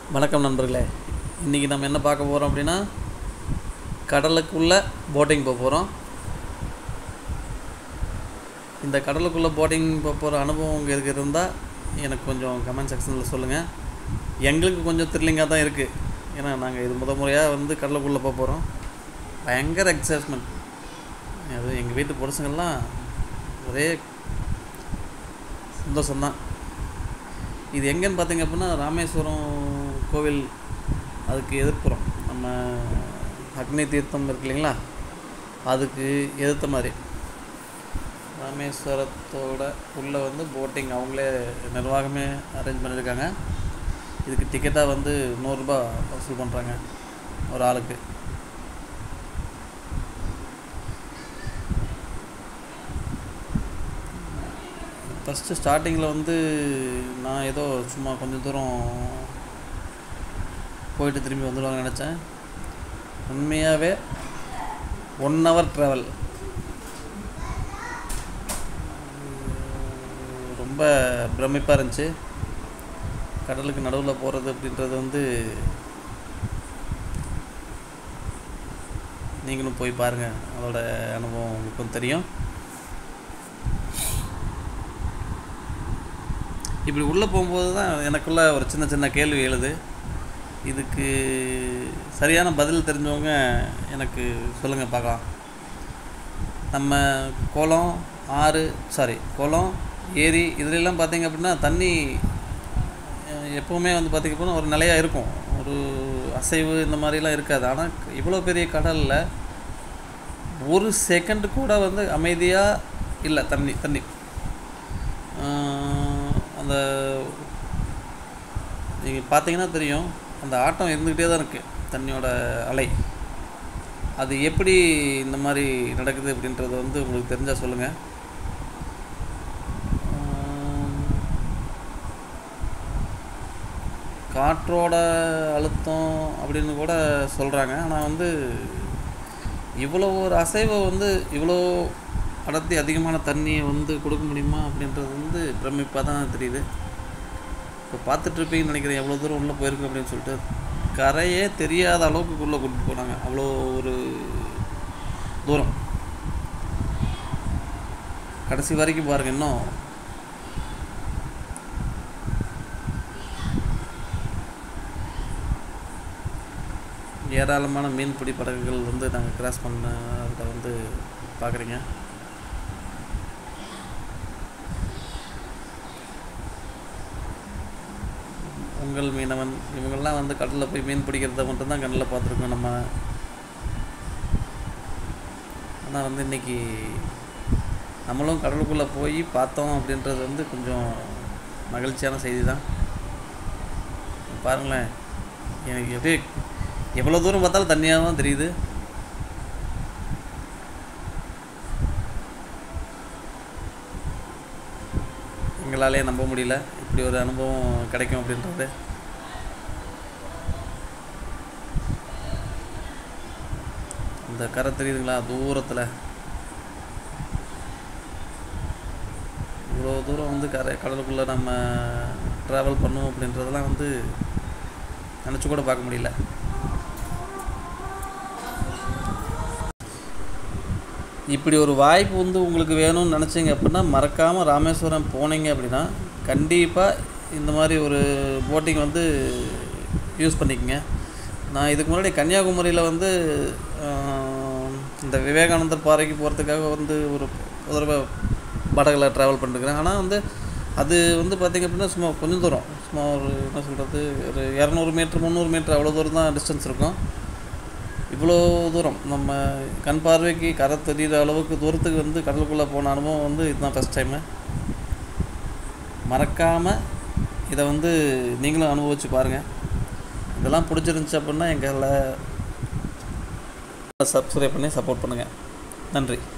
வணக்கம் நண்பர்களே இன்றைக்கி நம்ம என்ன பார்க்க போகிறோம் அப்படின்னா கடலுக்குள்ளே போட்டிங் போக போகிறோம் இந்த கடலுக்குள்ளே போட்டிங் போக போகிற அனுபவம் உங்களுக்கு இருந்தால் எனக்கு கொஞ்சம் கமெண்ட் செக்ஷனில் சொல்லுங்கள் எங்களுக்கு கொஞ்சம் த்ரில்லிங்காக தான் இருக்குது ஏன்னா நாங்கள் இது முத முறையாக வந்து கடலுக்குள்ளே போக போகிறோம் பயங்கர எக்ஸைட்மெண்ட் அது எங்கள் வீட்டு பொருசுங்கள்லாம் ஒரே சந்தோஷம்தான் இது எங்கேன்னு பார்த்தீங்க அப்படின்னா ராமேஸ்வரம் கோவில் அதுக்கு எதிர்ப்புறம் நம்ம அக்னி தீர்த்தம் இருக்கு இல்லைங்களா அதுக்கு எதிர்த்த மாதிரி ராமேஸ்வரத்தோட உள்ளே வந்து போட்டிங் அவங்களே நிர்வாகமே அரேஞ்ச் பண்ணியிருக்காங்க இதுக்கு டிக்கெட்டாக வந்து நூறுரூபா வசூல் பண்ணுறாங்க ஒரு ஆளுக்கு ஃபஸ்ட்டு ஸ்டார்டிங்கில் வந்து நான் ஏதோ சும்மா கொஞ்சம் தூரம் போயிட்டு திரும்பி வந்துடுவாங்க நினச்சேன் உண்மையாகவே ஒன் ஹவர் ட்ராவல் ரொம்ப பிரமிப்பாக இருந்துச்சு கடலுக்கு நடுவில் போகிறது அப்படின்றது வந்து நீங்களும் போய் பாருங்கள் அதோட அனுபவம் உங்களுக்கும் தெரியும் இப்படி உள்ளே போகும்போது தான் எனக்குள்ள ஒரு சின்ன சின்ன கேள்வி எழுது இதுக்கு சரியான பதில் தெரிஞ்சவங்க எனக்கு சொல்லுங்கள் பார்க்கலாம் நம்ம குளம் ஆறு சாரி குளம் ஏரி இதுலெல்லாம் பார்த்தீங்க அப்படின்னா தண்ணி அஹ், எப்போவுமே வந்து பார்த்திங்க அப்படின்னா ஒரு நிலையாக இருக்கும் ஒரு அசைவு இந்த மாதிரிலாம் இருக்காது ஆனால் இவ்வளோ பெரிய கடலில் ஒரு செகண்ட் கூட வந்து அமைதியாக இல்லை தண்ணி தண்ணி ஆஹ், அந்த நீங்கள் பார்த்தீங்கன்னா தெரியும் அந்த ஆட்டம் இருந்துக்கிட்டே தான் இருக்குது தண்ணியோட அலை அது எப்படி இந்த மாதிரி நடக்குது அப்படின்றது வந்து உங்களுக்கு தெரிஞ்சால் சொல்லுங்கள் காற்றோட அழுத்தம் அப்படின்னு கூட சொல்கிறாங்க ஆனால் வந்து இவ்வளோ ஒரு அசைவை வந்து இவ்வளோ அடர்த்தி அதிகமான தண்ணியை வந்து கொடுக்க முடியுமா அப்படின்றது வந்து பிரமிப்பாக தான் தெரியுது இப்போ பார்த்துட்ருப்பீங்கன்னு நினைக்கிறேன் எவ்வளோ தூரம் உள்ளே போயிருக்கு அப்படின்னு சொல்லிட்டு கரையே தெரியாத அளவுக்கு உள்ளே கூட்டிட்டு போனாங்க அவ்வளோ ஒரு தூரம் கடைசி வரைக்கும் பாருங்கள் இன்னும் ஏராளமான மீன்பிடி படகுகள் வந்து நாங்கள் கிராஸ் பண்ணதை வந்து பார்க்குறீங்க உங்கள் மீனவன் இவங்கெல்லாம் வந்து கடலில் போய் மீன் பிடிக்கிறத மட்டும்தான் கண்ணில் பார்த்துருக்கோம் நம்ம ஆனால் வந்து இன்றைக்கி நம்மளும் கடலுக்குள்ளே போய் பார்த்தோம் அப்படின்றது வந்து கொஞ்சம் மகிழ்ச்சியான செய்தி தான் பாருங்களேன் எனக்கு எப்படியே எவ்வளோ தூரம் பார்த்தாலும் தண்ணியாக தான் தெரியுது எங்களாலே நம்ப முடியல இப்படி ஒரு அனுபவம் கிடைக்கும் அப்படின்றது இந்த கரை தெரியுதுங்களா தூரத்தில் இவ்வளோ தூரம் வந்து கரை கடலுக்குள்ளே நம்ம ட்ராவல் பண்ணுவோம் அப்படின்றதெல்லாம் வந்து நினச்சி கூட பார்க்க முடியல இப்படி ஒரு வாய்ப்பு வந்து உங்களுக்கு வேணும்னு நினச்சிங்க அப்படின்னா மறக்காமல் ராமேஸ்வரம் போனீங்க அப்படின்னா கண்டிப்பாக இந்த மாதிரி ஒரு போட்டிங் வந்து யூஸ் பண்ணிக்கங்க நான் இதுக்கு முன்னாடி கன்னியாகுமரியில் வந்து ஆஹ், இந்த விவேகானந்தர் பாறைக்கு போகிறதுக்காக வந்து ஒரு ஒரு தடவை படகுல ட்ராவல் பண்ணிருக்கிறேன் ஆனால் வந்து அது வந்து பார்த்திங்க அப்படின்னா சும்மா கொஞ்சம் தூரம் சும்மா ஒரு என்ன சொல்கிறது ஒரு இரநூறு மீட்ரு முந்நூறு மீட்ரு அவ்வளோ தூரம் தான் டிஸ்டன்ஸ் இருக்கும் இவ்வளோ தூரம் நம்ம கண் பார்வைக்கு கரை தெரிகிற அளவுக்கு தூரத்துக்கு வந்து கடலுக்குள்ளே போன அனுபவம் வந்து இதுதான் ஃபஸ்ட் டைமு மறக்காமல் இதை வந்து நீங்களும் அனுபவிச்சு பாருங்கள் இதெல்லாம் பிடிச்சிருந்துச்சி அப்படின்னா எங்களை சப்ஸ்கிரைப் பண்ணி சப்போர்ட் பண்ணுங்கள் நன்றி